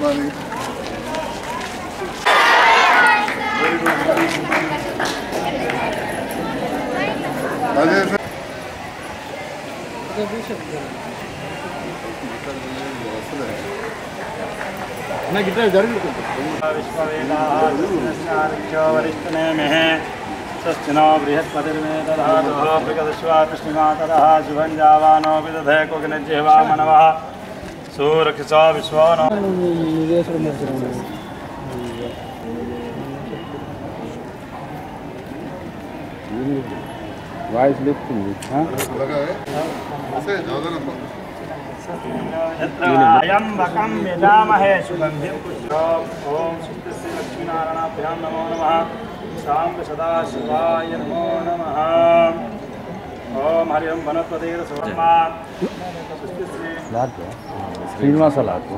మరి అదే సార్ నాకు ఇట్లా జరుగుతుంది विश्ववेदाश्वरिष्ठनेमिः स्वस्तिनो बृहस्पतिर्मे दधातुः मृगदश्वा कृष्णिमातरः शुभं जावानोऽपि दधे कुग्निजिह्वा मनवः सूरक्षसा विश्वो नो వాయిస్ లేపుతుంది సే జోదన अयम्बकं यजामहे सुगन्धिं पुष्पम् ॐ सुस्तस्य लक्ष्मीनारायणाभ्यां नमो नमः शाम्ब सदाशिवाय नमो नमः ॐ हरि ओं वनस्पतिर्सुवर्मा सुस्तश्री శ్రీనివాస లాకు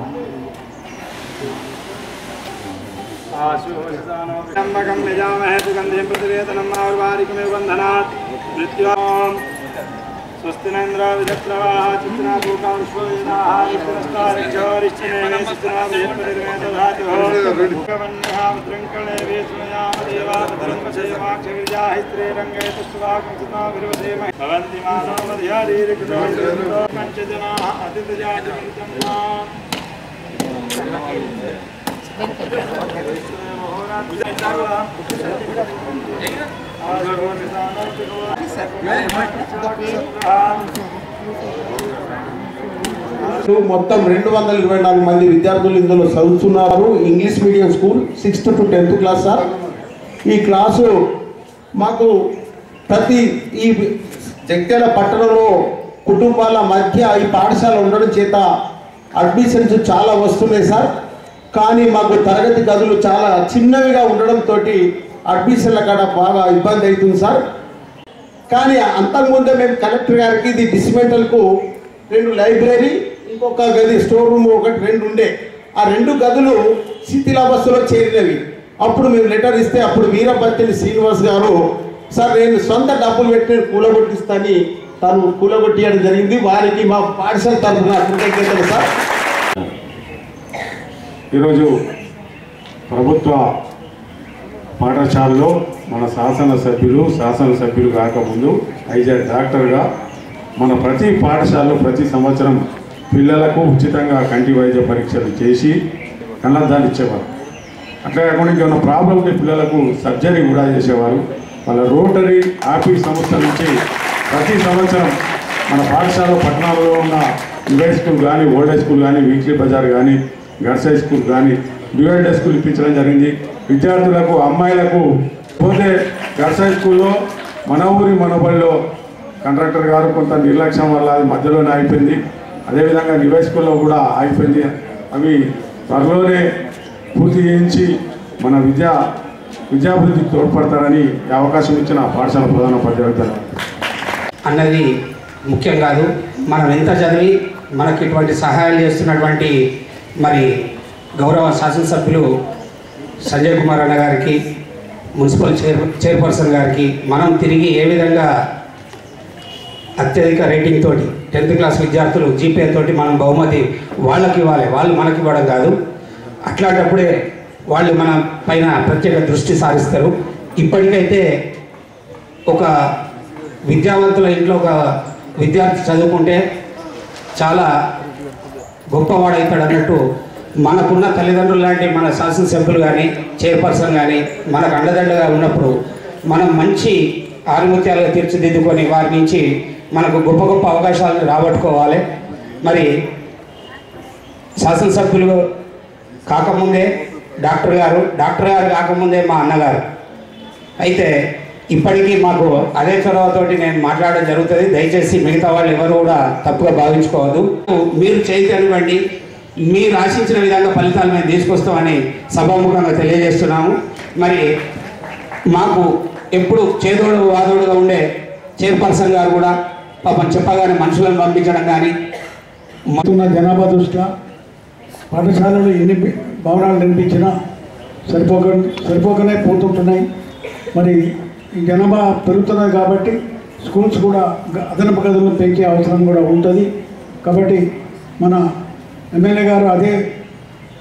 आशुभोषदानोऽम्बकं यजामहे सुगन्धिं प्रतिवेदनम् आर्वारिकमेव बन्धनात् मृत्युम् स्वस्ति न इन्द्रो विधप्रवाः चित्रा भूका विश्ववेदाः विष्णुस्तारिक्षोरिश्चनेन चित्रा बृहस्पतिर्मे दधातुः भगवन्यः मुद्रङ्कणे वेशुनयाम देवातरङ्गशयमाक्षगिरिजाः स्त्रीरङ्गे तुष्टवाकं सुता विरवसेम भवन्ति मानव मध्यारीरिकृतो पञ्चजनाः अतिथजाजमितं మొత్తం రెండు వందల ఇరవై నాలుగు మంది విద్యార్థులు ఇందులో చదువుతున్నారు English medium school sixth to tenth class sir ఈ క్లాసు మాకు ప్రతి ఈ జగిత్యాల పట్టణంలో కుటుంబాల మధ్య ఈ పాఠశాల ఉండడం చేత అడ్మిషన్స్ చాలా వస్తున్నాయి సార్ కానీ మాకు తరగతి గదులు చాలా చిన్నవిగా ఉండడంతో అడ్మిషన్ల కాడ బాగా ఇబ్బంది అవుతుంది సార్ కానీ అంతకుముందే మేము కలెక్టర్ గారికి ఇది డిస్మెంటల్కు రెండు లైబ్రరీ ఇంకొక గది స్టోర్ రూమ్ ఒకటి రెండు ఉండే ఆ రెండు గదులు శిథిలావస్థలో చేరినవి అప్పుడు మేము లెటర్ ఇస్తే అప్పుడు వీరభద్రిని శ్రీనివాస్ గారు సార్ నేను సొంత డబ్బులు పెట్టి నేను కూలగొట్టిస్తాని తను కూలగొట్టియడం జరిగింది వారికి మా పాఠశాల తరఫున కృతజ్ఞతలు సార్ ఈరోజు ప్రభుత్వ పాఠశాలలో మన శాసనసభ్యులు శాసనసభ్యులు కాకముందు ఐజర్ డాక్టర్గా మన ప్రతి పాఠశాలలో ప్రతి సంవత్సరం పిల్లలకు ఉచితంగా కంటి వైద్య పరీక్షలు చేసి కళ్ళద్దాలు ఇచ్చేవారు అట్లా కాకుండా ఇంకేమైనా ప్రాబ్లం ఉంటే పిల్లలకు సర్జరీ కూడా చేసేవారు వాళ్ళ రోటరీ ఆఫీస్ సంస్థ నుంచి ప్రతి సంవత్సరం మన పాఠశాల పట్టణాలలో ఉన్న యువై స్కూల్ కానీ ఓల్డ్ హై స్కూల్ కానీ వీక్లీ బజార్ కానీ గర్ల్స్ హై స్కూల్ కానీ డ్యూయల్ హై స్కూల్ ఇప్పించడం జరిగింది విద్యార్థులకు అమ్మాయిలకు పోతే గర్ల్స్ హై స్కూల్లో మన ఊరి మనబడిలో కంట్రాక్టర్ గారు కొంత నిర్లక్ష్యం వల్ల అది మధ్యలోనే అయిపోయింది అదేవిధంగా యువై స్కూల్లో కూడా అయిపోయింది అవి త్వరలోనే పూర్తి చేయించి మన విద్యా విద్యాభివృద్ధికి తోడ్పడతారని ఈ అవకాశం ఇచ్చిన పాఠశాల ప్రధానోపాధ్యాయులు అన్నది ముఖ్యం కాదు మనం ఎంత చదివి మనకి ఇటువంటి సహాయాలు చేస్తున్నటువంటి మరి గౌరవ శాసనసభ్యులు సంజయ్ కుమార్ అన్న గారికి మున్సిపల్ చైర్ చైర్పర్సన్ గారికి మనం తిరిగి ఏ విధంగా అత్యధిక రేటింగ్ తోటి టెన్త్ క్లాస్ విద్యార్థులు జీపీఏ తోటి మనం బహుమతి వాళ్ళకి ఇవ్వాలి వాళ్ళు మనకి ఇవ్వడం కాదు అట్లాంటప్పుడే వాళ్ళు మన పైన ప్రత్యేక దృష్టి సారిస్తారు ఇప్పటికైతే ఒక విద్యావంతుల ఇంట్లో ఒక విద్యార్థి చదువుకుంటే చాలా గొప్పవాడవుతాడు అన్నట్టు మనకున్న తల్లిదండ్రులు లాంటి మన శాసనసభ్యులు కానీ చైర్పర్సన్ కానీ మనకు అండదండగా ఉన్నప్పుడు మనం మంచి ఆనుమత్యాలుగా తీర్చిదిద్దుకొని వారి నుంచి మనకు గొప్ప గొప్ప అవకాశాలను రాబట్టుకోవాలి మరి శాసనసభ్యులు కాకముందే డాక్టర్ గారు డాక్టర్ గారు కాకముందే మా అన్నగారు అయితే ఇప్పటికీ మాకు అదే చొరవతోటి నేను మాట్లాడడం జరుగుతుంది దయచేసి మిగతా వాళ్ళు ఎవరు కూడా తప్పుగా భావించుకోవద్దు మీరు చైతన్యవండి మీరు ఆశించిన విధంగా ఫలితాలు మేము తీసుకొస్తామని సభాముఖంగా తెలియజేస్తున్నాము మరి మాకు ఎప్పుడు చేదోడు వాదోడుగా ఉండే చైర్పర్సన్ గారు కూడా పాపం చెప్పగానే మనుషులను పంపించడం కానీ ఉన్న జనాభా దృష్ట్యా పాఠశాలలు ఎన్ని భవనాలు నిర్మించినా సరిపోక సరిపోకనే పోతుంటున్నాయి మరి ఈ జనాభా పెరుగుతున్నది కాబట్టి స్కూల్స్ కూడా గ- అదనపు గదులు పెంచే అవసరం కూడా ఉంటుంది కాబట్టి మన ఎమ్మెల్యే గారు అదే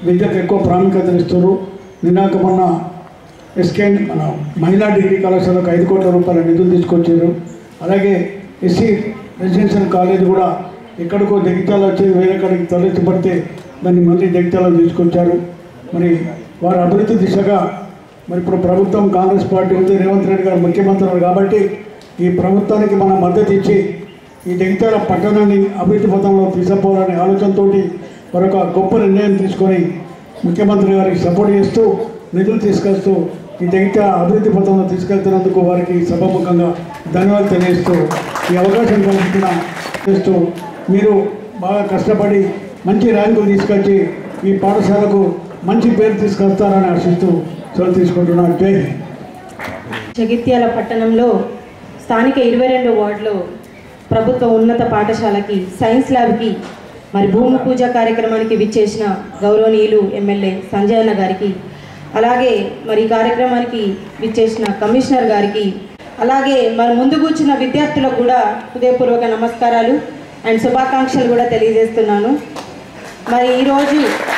విద్యకు ఎక్కువ ప్రాముఖ్యత ఇస్తారు నిన్నాక మొన్న ఎస్కేన్ మన మహిళా డిగ్రీ కళాశాలకు ఐదు కోట్ల రూపాయల నిధులు తీసుకొచ్చారు అలాగే ఎస్సీ రెసిడెన్షియల్ కాలేజ్ కూడా ఎక్కడికో జగిత్యాల వచ్చేది వేరే కాడికి తరలించబడితే దాన్ని మళ్ళీ జగిత్యాలకు తీసుకొచ్చారు మరి వారి అభివృద్ధి దిశగా మరి ఇప్పుడు ప్రభుత్వం కాంగ్రెస్ పార్టీ ఉంది రేవంత్ రెడ్డి గారు ముఖ్యమంత్రి ఉన్నారు కాబట్టి ఈ ప్రభుత్వానికి మనం మద్దతు ఇచ్చి ఈ జగిత్యాల పట్టణాన్ని అభివృద్ధి పథంలో తీసుకుపోవాలనే ఆలోచనతో మరొక గొప్ప నిర్ణయం తీసుకొని ముఖ్యమంత్రి గారికి సపోర్ట్ చేస్తూ నిధులు తీసుకొస్తూ ఈ జగిత్యాల అభివృద్ధి పథంలో తీసుకెళ్తున్నందుకు వారికి సభాముఖంగా ధన్యవాదాలు తెలియజేస్తూ ఈ అవకాశం కల్పించిన చేస్తూ మీరు బాగా కష్టపడి మంచి ర్యాంకులు తీసుకొచ్చి ఈ పాఠశాలకు మంచి పేరు తీసుకొస్తారని ఆశిస్తూ సెలవు తీసుకుంటున్నాను జై హింద్ జగిత్యాల పట్టణంలో స్థానిక ఇరవై రెండో వార్డులో ప్రభుత్వ ఉన్నత పాఠశాలకి సైన్స్ ల్యాబ్కి మరి భూమి పూజ కార్యక్రమానికి విచ్చేసిన గౌరవనీయులు ఎమ్మెల్యే సంజయ్ అన్న గారికి అలాగే మరి ఈ కార్యక్రమానికి విచ్చేసిన కమిషనర్ గారికి అలాగే మరి ముందు కూర్చున్న విద్యార్థులకు కూడా హృదయపూర్వక నమస్కారాలు అండ్ శుభాకాంక్షలు కూడా తెలియజేస్తున్నాను మరి ఈరోజు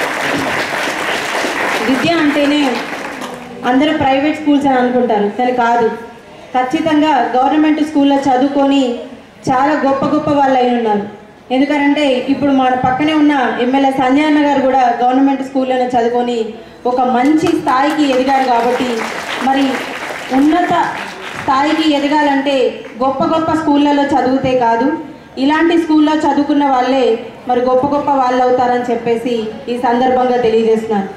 విద్య అంటేనే అందరూ ప్రైవేట్ స్కూల్స్ అని అనుకుంటారు కానీ కాదు ఖచ్చితంగా గవర్నమెంట్ స్కూల్లో చదువుకొని చాలా గొప్ప గొప్ప వాళ్ళు అయి ఉన్నారు ఎందుకంటే ఇప్పుడు మన పక్కనే ఉన్న ఎమ్మెల్యే సంజయ్ అన్న గారు కూడా గవర్నమెంట్ స్కూల్లోనే చదువుకొని ఒక మంచి స్థాయికి ఎదిగారు కాబట్టి మరి ఉన్నత స్థాయికి ఎదగాలంటే గొప్ప గొప్ప స్కూళ్ళలో చదివితే కాదు ఇలాంటి స్కూల్లో చదువుకున్న వాళ్ళే మరి గొప్ప గొప్ప వాళ్ళు అవుతారని చెప్పేసి ఈ సందర్భంగా తెలియజేస్తున్నాను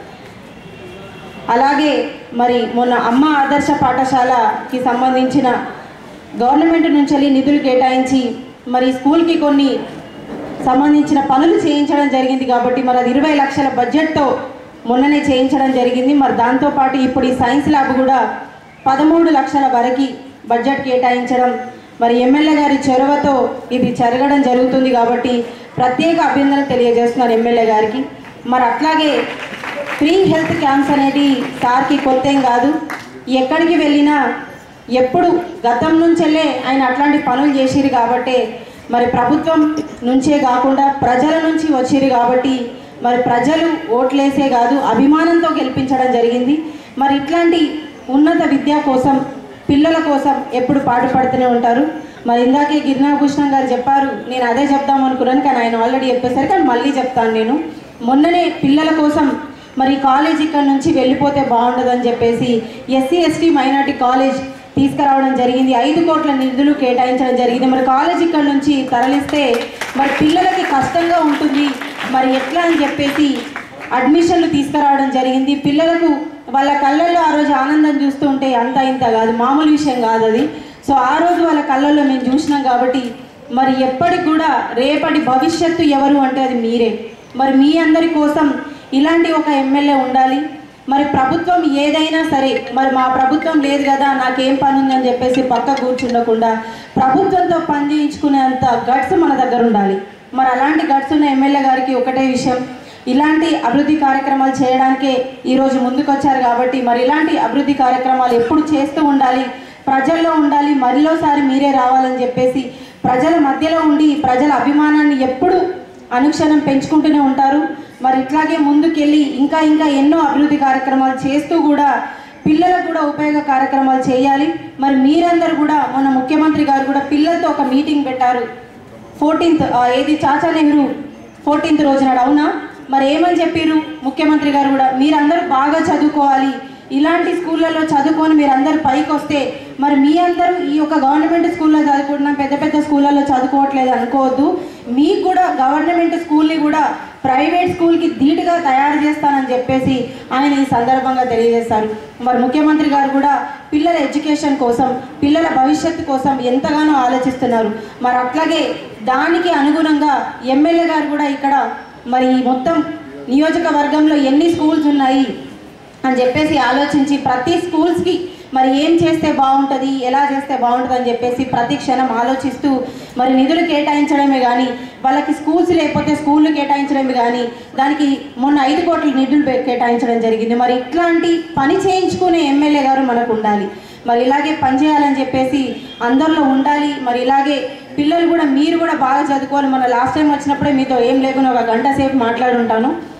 అలాగే మరి మొన్న అమ్మ ఆదర్శ పాఠశాలకి సంబంధించిన గవర్నమెంట్ నుంచి వెళ్ళి నిధులు కేటాయించి మరి స్కూల్కి కొన్ని సంబంధించిన పనులు చేయించడం జరిగింది కాబట్టి మరి అది ఇరవై లక్షల బడ్జెట్తో మొన్ననే చేయించడం జరిగింది మరి దాంతోపాటు ఇప్పుడు ఈ సైన్స్ ల్యాబ్ కూడా పదమూడు లక్షల వరకు బడ్జెట్ కేటాయించడం మరి ఎమ్మెల్యే గారి చొరవతో ఇది జరగడం జరుగుతుంది కాబట్టి ప్రత్యేక అభ్యంతరం తెలియజేస్తున్నాను ఎమ్మెల్యే గారికి మరి అట్లాగే ఫ్రీ హెల్త్ క్యాంప్స్ అనేది సార్కి కొత్త ఏం కాదు ఎక్కడికి వెళ్ళినా ఎప్పుడు గతం నుంచెల్లే ఆయన అట్లాంటి పనులు చేసిరు కాబట్టి మరి ప్రభుత్వం నుంచే కాకుండా ప్రజల నుంచి వచ్చిరు కాబట్టి మరి ప్రజలు ఓట్లేసే కాదు అభిమానంతో గెలిపించడం జరిగింది మరి ఇట్లాంటి ఉన్నత విద్య కోసం పిల్లల కోసం ఎప్పుడు పాటుపడుతూనే ఉంటారు మరి ఇందాకే గిరినాభూషణం గారు చెప్పారు నేను అదే చెప్దాం అనుకున్నాను కానీ ఆయన ఆల్రెడీ చెప్పేసరికి కానీ మళ్ళీ చెప్తాను నేను మొన్ననే పిల్లల కోసం మరి కాలేజ్ ఇక్కడ నుంచి వెళ్ళిపోతే బాగుండదని చెప్పేసి ఎస్సీ ఎస్టీ మైనార్టీ కాలేజ్ తీసుకురావడం జరిగింది ఐదు కోట్ల నిధులు కేటాయించడం జరిగింది మరి కాలేజ్ ఇక్కడ నుంచి తరలిస్తే మరి పిల్లలకి కష్టంగా ఉంటుంది మరి ఎట్లా అని చెప్పేసి అడ్మిషన్లు తీసుకురావడం జరిగింది పిల్లలకు వాళ్ళ కళ్ళల్లో ఆ రోజు ఆనందం చూస్తూ ఉంటే అంత ఇంత కాదు మామూలు విషయం కాదు అది సో ఆ రోజు వాళ్ళ కళ్ళల్లో మేము చూసినాం కాబట్టి మరి ఎప్పటికి కూడా రేపటి భవిష్యత్తు ఎవరు అంటే అది మీరే మరి మీ అందరి కోసం ఇలాంటి ఒక ఎమ్మెల్యే ఉండాలి మరి ప్రభుత్వం ఏదైనా సరే మరి మా ప్రభుత్వం లేదు కదా నాకేం పని ఉందని చెప్పేసి పక్క కూర్చుండకుండా ప్రభుత్వంతో పని చేయించుకునేంత గట్స్ మన దగ్గర ఉండాలి మరి అలాంటి గట్స్ ఉన్న ఎమ్మెల్యే గారికి ఒకటే విషయం ఇలాంటి అభివృద్ధి కార్యక్రమాలు చేయడానికే ఈరోజు ముందుకొచ్చారు కాబట్టి మరి ఇలాంటి అభివృద్ధి కార్యక్రమాలు ఎప్పుడు చేస్తూ ఉండాలి ప్రజల్లో ఉండాలి మరిలోసారి మీరే రావాలని చెప్పేసి ప్రజల మధ్యలో ఉండి ప్రజల అభిమానాన్ని ఎప్పుడు అనుక్షణం పెంచుకుంటూనే ఉంటారు మరి ఇట్లాగే ముందుకెళ్ళి ఇంకా ఇంకా ఎన్నో అభివృద్ధి కార్యక్రమాలు చేస్తూ కూడా పిల్లలకు కూడా ఉపయోగ కార్యక్రమాలు చేయాలి మరి మీరందరూ కూడా మొన్న ముఖ్యమంత్రి గారు కూడా పిల్లలతో ఒక మీటింగ్ పెట్టారు ఫోర్టీన్త్ ఏది చాచా నెహ్రూ ఫోర్టీన్త్ రోజు నాడు అవునా మరి ఏమని చెప్పారు ముఖ్యమంత్రి గారు కూడా మీరందరూ బాగా చదువుకోవాలి ఇలాంటి స్కూళ్ళలో చదువుకొని మీరందరూ పైకి వస్తే మరి మీ అందరూ ఈ యొక్క గవర్నమెంట్ స్కూల్లో చదువుకుంటున్నాం పెద్ద పెద్ద స్కూళ్ళలో చదువుకోవట్లేదు అనుకోవద్దు మీకు కూడా గవర్నమెంట్ స్కూల్ని కూడా ప్రైవేట్ స్కూల్కి ధీటుగా తయారు చేస్తానని చెప్పేసి ఆయన ఈ సందర్భంగా తెలియజేశారు మరి ముఖ్యమంత్రి గారు కూడా పిల్లల ఎడ్యుకేషన్ కోసం పిల్లల భవిష్యత్తు కోసం ఎంతగానో ఆలోచిస్తున్నారు మరి అట్లాగే దానికి అనుగుణంగా ఎమ్మెల్యే గారు కూడా ఇక్కడ మరి ఈ మొత్తం నియోజకవర్గంలో ఎన్ని స్కూల్స్ ఉన్నాయి అని చెప్పేసి ఆలోచించి ప్రతి స్కూల్స్కి మరి ఏం చేస్తే బాగుంటుంది ఎలా చేస్తే బాగుంటుంది అని చెప్పేసి ప్రతి క్షణం ఆలోచిస్తూ మరి నిధులు కేటాయించడమే కానీ వాళ్ళకి స్కూల్స్ లేకపోతే స్కూళ్ళు కేటాయించడమే కానీ దానికి మొన్న ఐదు కోట్ల నిధులు పె- కేటాయించడం జరిగింది మరి ఇట్లాంటి పని చేయించుకునే ఎమ్మెల్యే గారు మనకు ఉండాలి మరి ఇలాగే పనిచేయాలని చెప్పేసి అందరిలో ఉండాలి మరి ఇలాగే పిల్లలు కూడా మీరు కూడా బాగా చదువుకోవాలి మన లాస్ట్ టైం వచ్చినప్పుడే మీతో ఏం లేకుండా ఒక గంట సేపు మాట్లాడుంటాను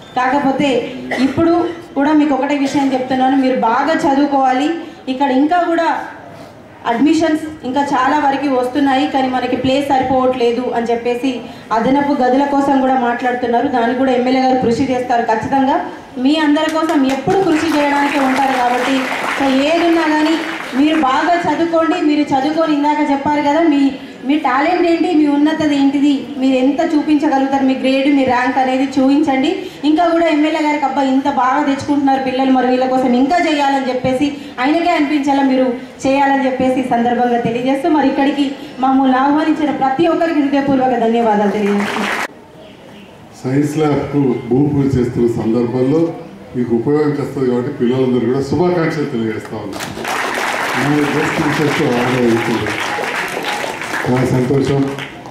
కాకపోతే ఇప్పుడు కూడా మీకు ఒకటే విషయం చెప్తున్నాను మీరు బాగా చదువుకోవాలి ఇక్కడ ఇంకా కూడా అడ్మిషన్స్ ఇంకా చాలా వరకు వస్తున్నాయి కానీ మనకి ప్లేస్ సరిపోవట్లేదు అని చెప్పేసి అదనపు గదుల కోసం కూడా మాట్లాడుతున్నారు దానికి కూడా ఎమ్మెల్యే గారు కృషి చేస్తారు ఖచ్చితంగా మీ అందరి కోసం ఎప్పుడు కృషి చేయడానికి ఉంటారు కాబట్టి సో ఏది ఉన్నా కానీ మీరు బాగా చదువుకోండి మీరు చదువుకొని ఇందాక చెప్పారు కదా మీ మీ టాలెంట్ ఏంటి మీ ఉన్నతది ఏంటిది మీరు ఎంత చూపించగలుగుతారు మీ గ్రేడ్ మీ ర్యాంక్ అనేది చూపించండి ఇంకా కూడా ఎమ్మెల్యే గారికి అబ్బా ఇంత బాగా తెచ్చుకుంటున్నారు పిల్లలు మరి వీళ్ళ కోసం ఇంకా చేయాలని చెప్పేసి ఆయనకే అనిపించేలా మీరు చేయాలని చెప్పేసి ఈ సందర్భంగా తెలియజేస్తూ మరి ఇక్కడికి మమ్మల్ని ఆహ్వానించిన ప్రతి ఒక్కరికి హృదయపూర్వక ధన్యవాదాలు తెలియజేస్తున్నాను సైన్స్ ల్యాబ్కు భూమి పూజ చేస్తున్న సందర్భంలో మీకు ఉపయోగంకి వస్తుంది కాబట్టి పిల్లలందరూ కూడా శుభాకాంక్షలు తెలియజేస్తా ఉన్నాను మన జస్ట్ టీచర్స్తో ఆర్డర్ అవుతుంది చాలా సంతోషం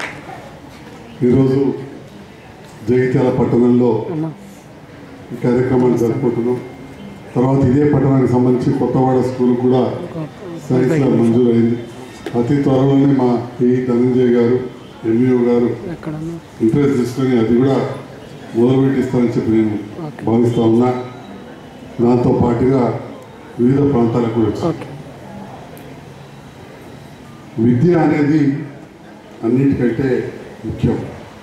ఈరోజు జగిత్యాల పట్టణంలో ఈ కార్యక్రమాన్ని జరుపుకుంటున్నాం తర్వాత ఇదే పట్టణానికి సంబంధించి కొత్తవాడ స్కూల్ కూడా సైన్స్ ల్యాబ్ మంజూరైంది అతి త్వరలోనే మా ఏ ధనంజయ్ గారు ఎంఈఓ గారు ఇంట్రెస్ట్ తీసుకొని అది కూడా మొదలుపెట్టిస్తానని చెప్పి నేను భావిస్తా ఉన్నా దాంతో పాటుగా వివిధ ప్రాంతాలకు కూడా వచ్చాను. విద్య అనేది అన్నిటికంటే ముఖ్యం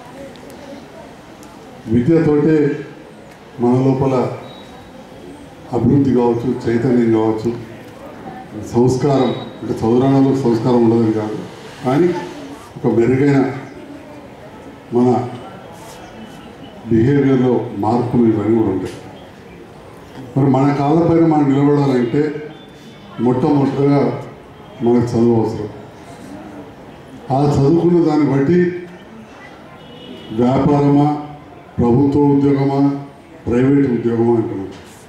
విద్యతోటే మన లోపల అభివృద్ధి కావచ్చు చైతన్యం కావచ్చు సంస్కారం అంటే చదువురాణంలో సంస్కారం ఉండదని కాదు కానీ ఒక మెరుగైన మన బిహేవియర్లో మార్పులు ఇవన్నీ కూడా ఉంటాయి మరి మన కాళ్ళపైన మనం నిలబడాలంటే మొట్టమొదటిగా మనకు చదువు అవసరం ఆ చదువుకున్న దాన్ని బట్టి వ్యాపారమా ప్రభుత్వ ఉద్యోగమా ప్రైవేట్ ఉద్యోగమా అంటున్నాం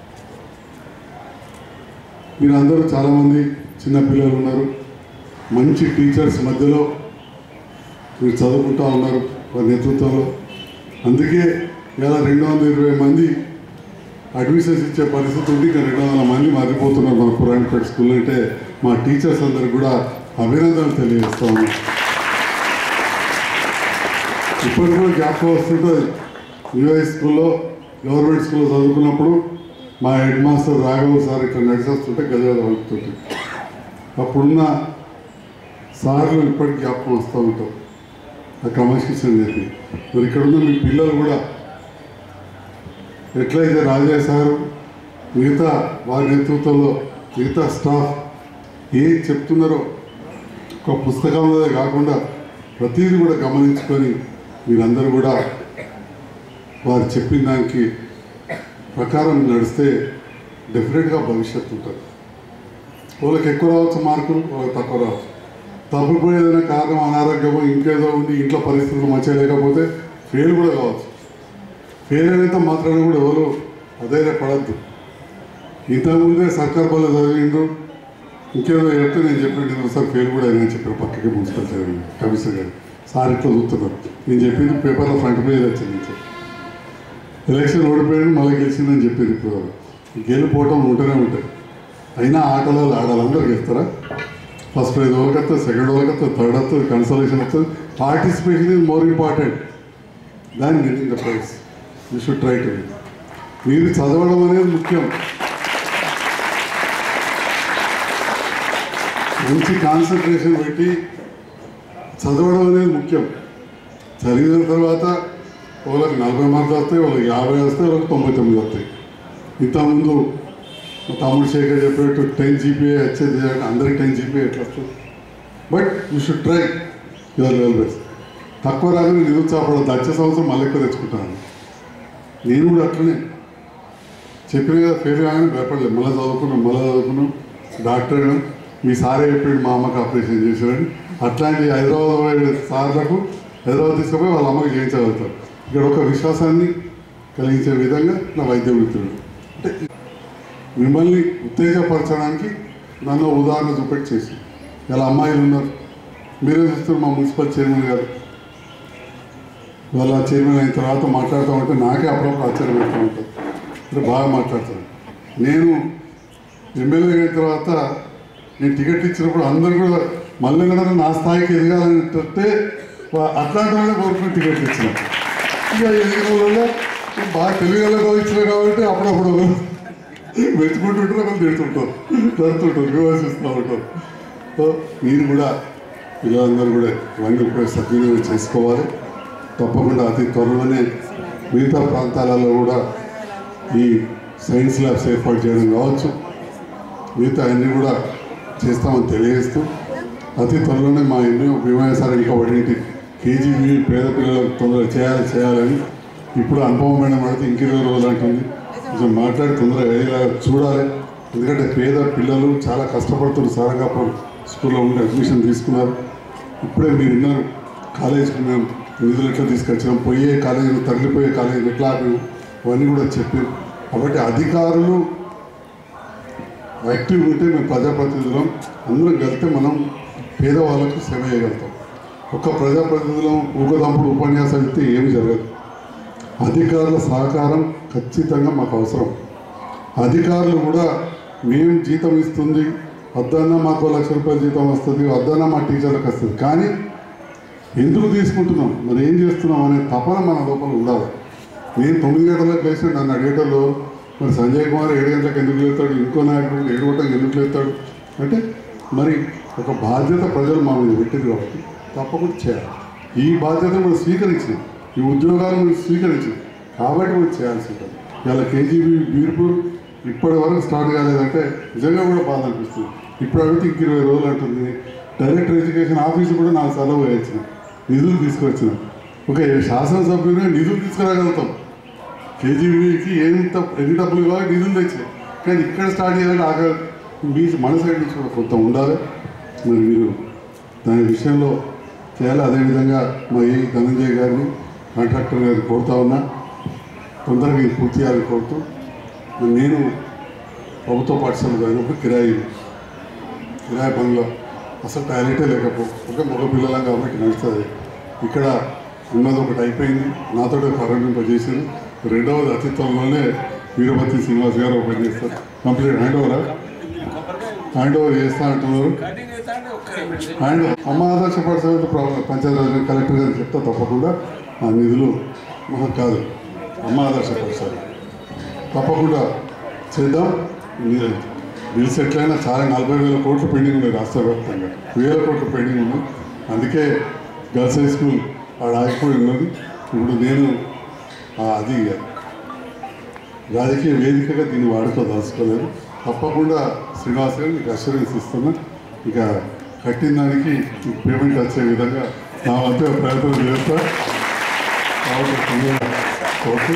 మీరందరూ చాలామంది చిన్నపిల్లలు ఉన్నారు మంచి టీచర్స్ మధ్యలో మీరు చదువుకుంటూ ఉన్నారు వారి నేతృత్వంలో అందుకే ఇలా రెండు వందల ఇరవై మంది అడ్మిషన్స్ ఇచ్చే పరిస్థితి ఉంది ఇంకా రెండు వందల మంది మారిపోతున్నారు మన పురాణపేట స్కూల్ అంటే మా టీచర్స్ అందరికి కూడా అభినందనలు తెలియజేస్తా ఉన్నాం ఇప్పటికి కూడా జ్ఞాపకం వస్తుంటుంది యూఐ స్కూల్లో గవర్నమెంట్ స్కూల్లో చదువుకున్నప్పుడు మా హెడ్ మాస్టర్ రాఘవ్ సార్ ఇట్లా నడిచేస్తుంటే గజాలు వలుపుతుంటే అప్పుడున్న సార్లు ఇప్పటికి జ్ఞాపకం వస్తూ ఉంటాం ఆ క్రమశిక్షణ చెప్పి మరి ఇక్కడ ఉన్న మీ పిల్లలు కూడా ఎట్లయితే రాజయ్య సారు మిగతా వారి నేతృత్వంలో మిగతా స్టాఫ్ ఏం చెప్తున్నారో ఒక పుస్తకంలోనే కాకుండా ప్రతిదీ కూడా గమనించుకొని మీరందరూ కూడా వారు చెప్పిన దానికి ప్రకారం నడిస్తే డెఫినెట్గా భవిష్యత్తు ఉంటుంది వాళ్ళకి ఎక్కువ రావచ్చు మార్కులు వాళ్ళకి తక్కువ రావచ్చు తప్పిపోయేదైనా కారణం అనారోగ్యమో ఇంకేదో ఉండి ఇంట్లో పరిస్థితులు మంచిగా లేకపోతే ఫెయిల్ కూడా కావచ్చు ఫెయిల్ అయినంత మాత్రాన కూడా ఎవరు అధైర్య పడద్దు ఇంతకుముందే సర్కార్ బల్ల చదివిండ్రు ఇంకేదో చెప్తే నేను చెప్పినట్టు సార్ ఫెయిల్ కూడా అయినా చెప్పారు పక్కకి మున్సిపల్ చదివి కమిషనర్ గారు సార్ ఇట్లా చూస్తున్నారు నేను చెప్పింది పేపర్లో ఫ్రంట్ పేజ్ వచ్చింది నేను చెప్పి. ఎలక్షన్ ఓడిపోయాడు మళ్ళీ గెలిచిందని చెప్పారు ఇప్పుడు గెలిపోవటం ఉంటూనే ఉంటాయి అయినా ఆటలు ఆడాలి అందరూ గెలుస్తారా ఫస్ట్ ప్రైజ్ వాళ్ళకి వస్తుంది సెకండ్ వాళ్ళకి వస్తుంది థర్డ్ వస్తుంది కన్సలేషన్ వస్తుంది participation is more important than getting the prize you should try to మీరు చదవడం అనేది ముఖ్యం మంచి కాన్సన్ట్రేషన్ పెట్టి చదవడం అనేది ముఖ్యం చదివిన తర్వాత వాళ్ళకి నలభై మార్కులు వస్తాయి వాళ్ళకి యాభై వస్తాయి వాళ్ళకి తొంభై తొమ్మిది వస్తాయి ఇంతకుముందు మా తమ్ముడు శేఖర్ చెప్పినట్టు టెన్ జీపీఏ వచ్చేది అంటే అందరికి టెన్ జీపీఏ ఎట్లా వస్తుంది but you should try your level best తక్కువ రాగానే నిరుత్సాహపడద్దు వచ్చే సంవత్సరం మళ్ళీ ఎక్కువ తెచ్చుకుంటాను నేను కూడా అట్లనే చెప్పిన కదా ఫెయిల్ కాగానే భయపడలేదు మళ్ళీ చదువుకున్నాం మళ్ళీ చదువుకున్నాం డాక్టర్ అయినా మీ సారే చెప్పాడు మా అమ్మకి ఆపరేషన్ చేశారని అట్లాంటి హైదరాబాద్ పోయే సార్లకు హైదరాబాద్ తీసుకుపోయి వాళ్ళ అమ్మకి చేయించగలుగుతారు ఇక్కడ ఒక విశ్వాసాన్ని కలిగించే విధంగా నా వైద్య వృత్తులు అంటే మిమ్మల్ని ఉత్తేజపరచడానికి నన్ను ఉదాహరణ చూపెట్టి చేసి ఇలా అమ్మాయిలు ఉన్నారు మీరే చూస్తారు మా మున్సిపల్ చైర్మన్ గారు వాళ్ళ చైర్మన్ అయిన తర్వాత మాట్లాడుతూ ఉంటే నాకే అప్పుడప్పుడు ఆశ్చర్యం పెడుతూ ఉంటుంది అంటే బాగా మాట్లాడతాను నేను ఎమ్మెల్యే అయిన తర్వాత నేను టికెట్ ఇచ్చినప్పుడు అందరూ కూడా మళ్ళీ కూడా నా స్థాయికి ఎదగాలని చెప్తే వా- అట్లాంటి వాళ్ళే కోరుకుని టికెట్ ఇచ్చిన ఇక ఎదిగిన వాళ్ళ బాగా తెలివిగా ఇచ్చిన కాబట్టి అప్పుడప్పుడు మెచ్చుకుంటుంటారు ఒకరు తిడుతుంటారు జరుగుతుంటారు విమర్శిస్తూ ఉంటారు సో మీరు కూడా పిల్లలందరూ కూడా ఇవన్నీ కూడా సద్వినియోగం చేసుకోవాలి తప్పకుండా అతి త్వరలోనే మిగతా ప్రాంతాలలో కూడా ఈ సైన్స్ ల్యాబ్స్ ఏర్పాటు చేయడం కావచ్చు మిగతా అన్నీ కూడా చేస్తామని తెలియజేస్తూ అతి త్వరలోనే మా ఎన్నో విమానసారి ఇంకా ఒకటి కేజీబీ పేద పిల్లలకు తొందరగా చేయాలి చేయాలని ఇప్పుడు అనుభవం మేడం అడిగితే ఇంక ఇరవై రోజులు అంటుంది కొంచెం మాట్లాడి తొందరగా అయ్యేలాగా చూడాలి ఎందుకంటే పేద పిల్లలు చాలా కష్టపడుతున్నారు సారంగాపురం స్కూల్లో ఉండి అడ్మిషన్ తీసుకున్నారు ఇప్పుడే మీరు విన్నారు కాలేజీకి మేము నిధులు ఎట్లా తీసుకొచ్చాం పోయే కాలేజీలు తరలిపోయే కాలేజీలు ఎట్లా ఆపాము అవన్నీ కూడా చెప్పారు కాబట్టి అధికారులు యాక్టివ్ ఉంటే మేము ప్రజాప్రతినిధులం అందరం కలిస్తే మనం పేదవాళ్ళకు సేవ చేయగలుగుతాం ఒక్క ప్రజాప్రతినిధులం ఊకదంపుడు ఉపన్యాసం ఇస్తే ఏమి జరగదు అధికారుల సహకారం ఖచ్చితంగా మాకు అవసరం అధికారులు కూడా మేము జీతం ఇస్తుంది వద్దన్నా మాకు లక్ష రూపాయల జీతం వస్తుంది వద్దన్నా మా టీచర్లకు వస్తుంది కానీ ఎందుకు తీసుకుంటున్నాం మరి ఏం చేస్తున్నాం అనే తపన మన లోపల ఉండాలి నేను తొమ్మిది గంటలకు లేచి నన్ను అడిగేటోళ్ళు మరి సంజయ్ కుమార్ ఏడు గంటలకు ఎందుకు లేస్తాడు ఇంకో నాయకుడు ఏడు గంటలకు ఎందుకు లేస్తాడు అంటే మరి ఒక బాధ్యత ప్రజలు మా మీద పెట్టింది కాబట్టి తప్పకుండా చేయాలి ఈ బాధ్యత మనం స్వీకరించినాం ఈ ఉద్యోగాలు మనం స్వీకరించినాం కాబట్టి మనం చేయాల్సి ఉంటుంది ఇలా కేజీబీ బీర్పూర్ ఇప్పటి వరకు స్టార్ట్ కాలేదంటే నిజంగా కూడా బాధ అనిపిస్తుంది ఇప్పుడు అడిగితే ఇంక ఇరవై రోజులు అంటుంది డైరెక్టర్ ఎడ్యుకేషన్ ఆఫీస్ కూడా నాకు సెలవు వేయించిన నిధులు తీసుకొచ్చిన ఓకే శాసనసభ్యులుగా నిధులు తీసుకురాగలుగుతాం కేజీబీకి ఎంత ఎన్ని డబ్బులు కావాలి నిధులు తెచ్చినాయి కానీ ఇక్కడ స్టార్ట్ చేయాలంటే ఆగ మీ మన సైడ్ నుంచి కూడా కొంత ఉండాలి మరి మీరు దాని విషయంలో చేయాలి అదేవిధంగా మా ఈ ధనంజయ్ గారిని కాంట్రాక్టర్ గారిని కోరుతా ఉన్నా తొందరగా ఇది పూర్తి చేయాలని కోరుతూ మరి నేను ప్రభుత్వ పాఠశాల చదివినప్పుడు కిరాయి కిరాయి పనిలో అసలు టాయిలెటే లేకపో ఒక మగ పిల్లలం కాబట్టి నడుస్తుంది ఇక్కడ ఉన్నది ఒకటి అయిపోయింది నాతో ప్రారంభింపజేసింది రెండవది అతిత్వంలోనే వీరభద్రి శ్రీనివాస్ గారు ఓపెన్ చేస్తారు కంప్లీట్ హ్యాండ్ ఓవరా హ్యాండ్ ఓవర్ చేస్తా అంటున్నారు అండ్ అమ్మ ఆదర్శ పాఠశాల ప్రాబ్లం పంచాయతీ కలెక్టర్ గారికి చెప్తా తప్పకుండా ఆ నిధులు మాకు కాదు అమ్మ ఆదర్శ పాఠశాల తప్పకుండా చేద్దాం మీరు బిల్స్ ఎట్లయినా చాలా నలభై వేల కోట్లు పెండింగ్ ఉన్నాయి రాష్ట్ర వ్యాప్తంగా వేల కోట్లు పెండింగ్ ఉన్నాయి అందుకే గర్ల్స్ హై స్కూల్ ఆడ ఆగిపోయి ఉన్నది ఇప్పుడు నేను ఆ, అది రాజకీయ వేదికగా దీన్ని వాడుకోదలుచుకోలేదు తప్పకుండా శ్రీనివాస్ గారు మీకు అష్యూరెన్స్ ఇస్తున్నా ఇక కట్టిన దానికి పేమెంట్ వచ్చే విధంగా నా వంతు ప్రయత్నం చేస్తా కాబట్టి తొందరగా ఓకే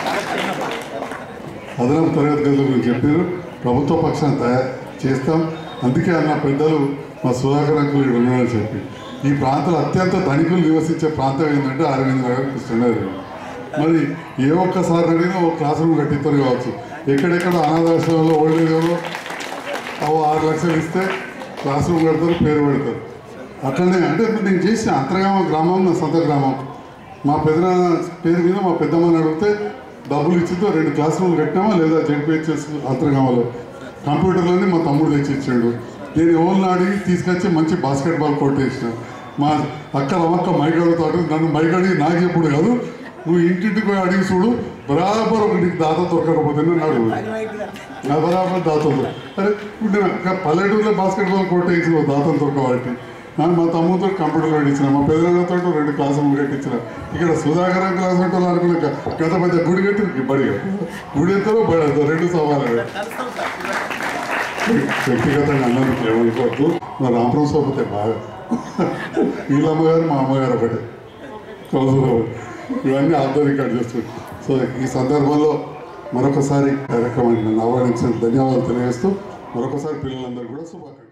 అదనపు తరగతి గదుల గురించి చెప్పారు ప్రభుత్వ పక్షాన్ని తయారు చేస్తాం అందుకే అన్న పెద్దలు మా సుధాకర్ అంకులు ఇక్కడ ఉన్నారని చెప్పి ఈ ప్రాంతంలో అత్యంత ధనికులు నివసించే ప్రాంతం ఏంటంటే అరవింద్ నగర్ కృష్ణనగర్ మరి ఏ ఒక్కసారి అడిగినా ఒక క్లాస్ రూమ్ కట్టిస్తారు కావచ్చు ఎక్కడెక్కడ అనాథాశ్రమంలో ఓల్డ్ ఏజ్లో ఓ ఆరు లక్షలు ఇస్తే క్లాస్ రూమ్ కడతారు పేరు పెడతారు అట్లనే అంటే ఇప్పుడు నేను చేసిన అంతర్గామ గ్రామం నా సొంత గ్రామం మా పెద్దనాన్న పేరు మీద మా పెద్దమ్మని అడిగితే డబ్బులు ఇచ్చితో రెండు క్లాస్ రూమ్లు కట్టినామా లేదా జడ్పిహెచ్ఎస్ అంతర్గామలో కంప్యూటర్లోనే మా తమ్ముడు తెచ్చి ఇచ్చాడు నేను ఎవరిని అడిగి తీసుకొచ్చి మంచి బాస్కెట్ బాల్ కోర్ట్ వేసిన మా అక్క రమక్క మైక్ అడుగుతాడు నన్ను మైక్ అడిగి నాకు చెప్పుడు కాదు నువ్వు ఇంటింటికి పోయి అడిగి చూడు బరాబర్ ఒక నీకు దాత దొరకకపోతే నన్ను అడుగు నా బరాబర్ దాతలు అరే ఇప్పుడు నేను అక్కడ పల్లెటూరులో బాస్కెట్ బాల్ కోర్ట్ వేసిన దాతలు దొరకబట్టి నాకు మా తమ్ముతో కంప్యూటర్ కట్టించిన మా పెద్దలతో రెండు క్లాసులు కట్టించిన ఇక్కడ సుధాకరం క్లాస్ పెట్టాలి అనుకున్న గత పెద్ద గుడి కట్టి బడిగా గుడి ఎంతలో బడి ఎంతో రెండు సవాలు వ్యక్తిగతంగా అన్నందుకు ఏమనుకోవద్దు మా రామపురం సోపతే బాగా వీళ్ళ అమ్మగారు మా అమ్మగారు ఒకటే కౌజులో ఇవన్నీ ఆర్థో రికార్డ్ చేస్తుంది సో ఈ సందర్భంలో మరొకసారి కార్యక్రమాన్ని నన్ను ఆహ్వానించిన ధన్యవాదాలు తెలియజేస్తూ మరొకసారి పిల్లలందరూ కూడా శుభాకాంక్షలు